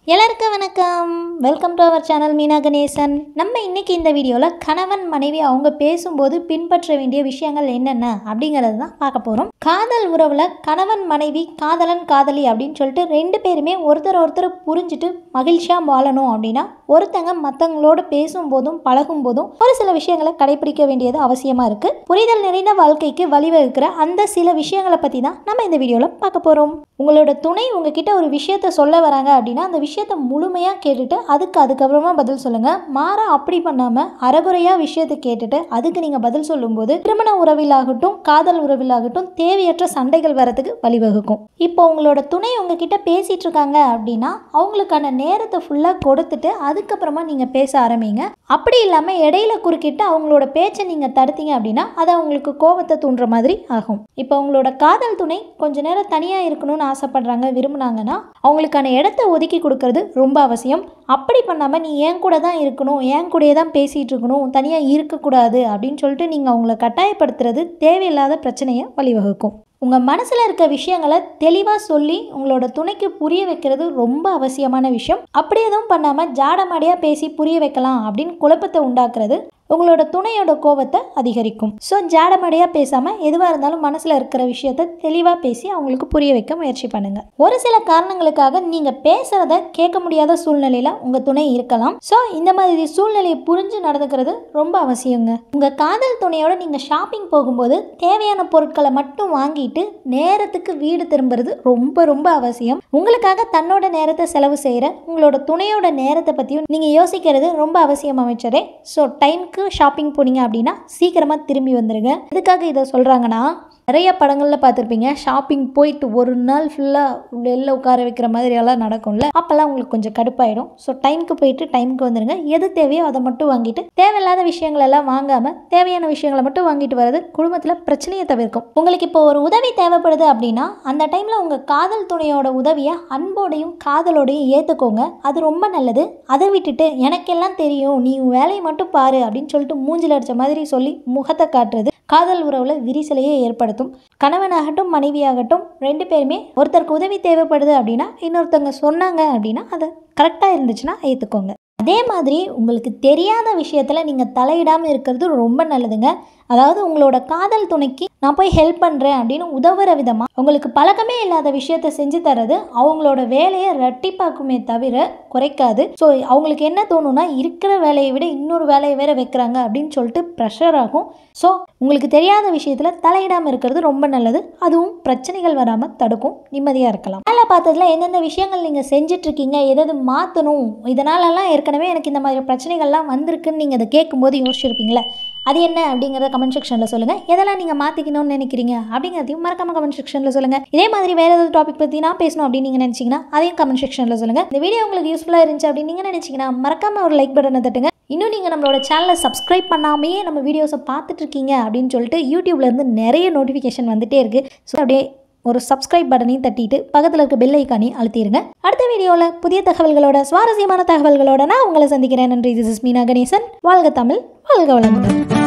எல்லாருக்கும் வணக்கம் welcome to our channel Meena Ganesan நம்ம இன்னைக்கு இந்த வீடியோவில் கணவன் மனைவி அவங்க பேசும்போது பின்பற்ற வேண்டிய விஷயங்கள் என்னென்ன அப்படிங்கிறது தான் பார்க்க போகிறோம் காதல் உறவில் கணவன் மனைவி காதலன் காதலி அப்படின்னு சொல்லிட்டு ரெண்டு பேருமே ஒருத்தர் ஒருத்தர் புரிஞ்சுட்டு மகிழ்ச்சியாக வாழணும் அப்படின்னா ஒருத்தங்க மற்றவங்களோட பேசும்போதும் பழகும் போதும் ஒரு சில விஷயங்களை கடைபிடிக்க வேண்டியது அவசியமாக இருக்குது புரிதல் நிறைந்த வாழ்க்கைக்கு வழிவகுக்கிற அந்த சில விஷயங்களை பற்றி தான் நம்ம இந்த வீடியோவில் பார்க்க போகிறோம் உங்களோட துணை உங்ககிட்ட ஒரு விஷயத்த சொல்ல வராங்க அப்படின்னா அந்த விஷயத்த முழுமையாக கேட்டுட்டு அதுக்கு அதுக்கப்புறமா பதில் சொல்லுங்கள் மாறா அப்படி பண்ணாமல் அறகுறையாக விஷயத்தை கேட்டுட்டு அதுக்கு நீங்கள் பதில் சொல்லும்போது திருமண உறவிலாகட்டும் காதல் உறவிலாகட்டும் தேவையற்ற சண்டைகள் வரதுக்கு வழிவகுக்கும் இப்போ உங்களோட துணை உங்ககிட்ட பேசிட்டு இருக்காங்க அப்படின்னா அவங்களுக்கான நேரத்தை ஃபுல்லாக கொடுத்துட்டு அதுக்கப்புறமா நீங்கள் பேச ஆரம்பிங்க அப்படி இல்லாமல் இடையில குறுக்கிட்டு அவங்களோட பேச்சை நீங்கள் தடுத்தீங்க அப்படின்னா அது அவங்களுக்கு கோபத்தை தூண்டுற மாதிரி ஆகும் இப்போ உங்களோட காதல் துணை கொஞ்ச நேரம் தனியாக இருக்கணும்னு ஆசைப்படுறாங்க விரும்புனாங்கன்னா அவங்களுக்கான இடத்த ஒதுக்கி கொடுக்கறது ரொம்ப அவசியம் அப்படி பண்ணாமல் நீ என் கூட தான் இருக்கணும் என் கூடயே தான் பேசிகிட்டு இருக்கணும் தனியாக இருக்கக்கூடாது அப்படின்னு சொல்லிட்டு நீங்கள் அவங்கள கட்டாயப்படுத்துறது தேவையில்லாத பிரச்சனையை வழிவகுக்கும் உங்கள் மனசில் இருக்க விஷயங்களை தெளிவாக சொல்லி உங்களோட துணைக்கு புரிய வைக்கிறது ரொம்ப அவசியமான விஷயம் அப்படி எதுவும் பண்ணாமல் ஜாடமாடியாக பேசி புரிய வைக்கலாம் அப்படின்னு குழப்பத்தை உண்டாக்குறது உங்களோட துணையோட கோபத்தை அதிகரிக்கும் ஸோ ஜாடமடையாக பேசாமல் எதுவாக இருந்தாலும் மனசில் இருக்கிற விஷயத்த தெளிவாக பேசி அவங்களுக்கு புரிய வைக்க முயற்சி பண்ணுங்கள் ஒரு சில காரணங்களுக்காக நீங்கள் பேசுகிறத கேட்க முடியாத சூழ்நிலையில் உங்கள் துணை இருக்கலாம் ஸோ இந்த மாதிரி சூழ்நிலையை புரிஞ்சு நடந்துக்கிறது ரொம்ப அவசியங்க உங்கள் காதல் துணையோட நீங்கள் ஷாப்பிங் போகும்போது தேவையான பொருட்களை மட்டும் வாங்கிட்டு நேரத்துக்கு வீடு திரும்புறது ரொம்ப ரொம்ப அவசியம் உங்களுக்காக தன்னோட நேரத்தை செலவு செய்கிற உங்களோட துணையோட நேரத்தை பற்றியும் நீங்கள் யோசிக்கிறது ரொம்ப அவசியம் அமைச்சரே ஸோ டைம்க்கு ஷாப்பிங் போனீங்க அப்படின்னா சீக்கிரமாக திரும்பி வந்துடுங்க எதுக்காக இதை சொல்கிறாங்கன்னா நிறைய படங்களில் பார்த்துருப்பீங்க ஷாப்பிங் போயிட்டு ஒரு நாள் ஃபுல்லாக வெளில உட்கார வைக்கிற மாதிரி எல்லாம் நடக்கும்ல அப்போல்லாம் உங்களுக்கு கொஞ்சம் கடுப்பாயிடும் ஸோ டைமுக்கு போயிட்டு டைமுக்கு வந்துடுங்க எது தேவையோ அதை மட்டும் வாங்கிட்டு தேவையில்லாத விஷயங்கள் எல்லாம் வாங்காமல் தேவையான விஷயங்களை மட்டும் வாங்கிட்டு வர்றது குடும்பத்தில் பிரச்சனையை தவிர்க்கும் உங்களுக்கு இப்போ ஒரு உதவி தேவைப்படுது அப்படின்னா அந்த டைமில் உங்கள் காதல் துணையோட உதவியை அன்போடையும் காதலோடையும் ஏற்றுக்கோங்க அது ரொம்ப நல்லது அதை விட்டுட்டு எனக்கெல்லாம் தெரியும் நீ உன் வேலையை மட்டும் பாரு அப்படின்னு சொல்லிட்டு மூஞ்சில் அடித்த மாதிரி சொல்லி முகத்தை காட்டுறது காதல் உறவில் விரிசலையே ஏற்படுத்தும் கணவனாகட்டும் மனைவியாகட்டும் ரெண்டு பேருமே ஒருத்தருக்கு உதவி தேவைப்படுது அப்படின்னா இன்னொருத்தவங்க சொன்னாங்க அப்படின்னா அதை கரெக்டாக இருந்துச்சுன்னா ஏற்றுக்கோங்க அதே மாதிரி உங்களுக்கு தெரியாத விஷயத்தில் நீங்கள் தலையிடாமல் இருக்கிறது ரொம்ப நல்லதுங்க அதாவது உங்களோட காதல் துணைக்கு நான் போய் ஹெல்ப் பண்ணுறேன் அப்படின்னு உதவுற விதமாக உங்களுக்கு பழக்கமே இல்லாத விஷயத்த செஞ்சு தர்றது அவங்களோட வேலையை ரெட்டிப்பாக்குமே தவிர குறைக்காது ஸோ அவங்களுக்கு என்ன தோணும்னா இருக்கிற வேலையை விட இன்னொரு வேலையை வேற வைக்கிறாங்க அப்படின்னு சொல்லிட்டு ப்ரெஷர் ஆகும் ஸோ உங்களுக்கு தெரியாத விஷயத்தில் தலையிடாமல் இருக்கிறது ரொம்ப நல்லது அதுவும் பிரச்சனைகள் வராமல் தடுக்கும் நிம்மதியாக இருக்கலாம் வேலை பார்த்ததுல எந்தெந்த விஷயங்கள் நீங்கள் செஞ்சிட்ருக்கீங்க எதாவது மாற்றணும் இதனாலலாம் ஏற்கனவே எனக்கு இந்த மாதிரி பிரச்சனைகள்லாம் வந்திருக்குன்னு நீங்கள் அதை கேட்கும்போது யோசிச்சிருப்பீங்களே அது என்ன அப்படிங்கிறத கமெண்ட் செக்ஷனில் சொல்லுங்கள் எதெல்லாம் நீங்கள் மாற்றிக்கணும்னு நினைக்கிறீங்க அப்படிங்கிறதையும் மறக்காம கமெண்ட் செக்ஷனில் சொல்லுங்கள் இதே மாதிரி வேறு ஏதாவது டாபிக் பற்றி நான் பேசணும் அப்படின்னு நீங்கள் நினச்சிங்கன்னா அதையும் கமெண்ட் செக்ஷனில் சொல்லுங்கள் இந்த வீடியோ உங்களுக்கு யூஸ்ஃபுல்லாக இருந்துச்சு அப்படின்னு நீங்கள் நினச்சிங்கன்னா மறக்காம ஒரு லைக் பட்டனை தட்டுங்க இன்னும் நீங்கள் நம்மளோட சேனலை சப்ஸ்கிரைப் பண்ணாமையே நம்ம வீடியோஸை பார்த்துட்டு இருக்கீங்க அப்படின்னு சொல்லிட்டு யூடியூப்லேருந்து நிறைய நோட்டிஃபிகேஷன் வந்துட்டே இருக்குது ஸோ அப்படியே ஒரு சப்ஸ்கிரைப் பட்டனையும் தட்டிட்டு பக்கத்தில் இருக்க பெல் ஐக்கானையும் அழுத்திடுங்க அடுத்த வீடியோவில் புதிய தகவல்களோட சுவாரஸ்யமான தகவல்களோட நான் உங்களை சந்திக்கிறேன் நன்றி திஸ் இஸ் மீனா கணேசன் வாழ்க தமிழ் வாழ்க வளமுடன்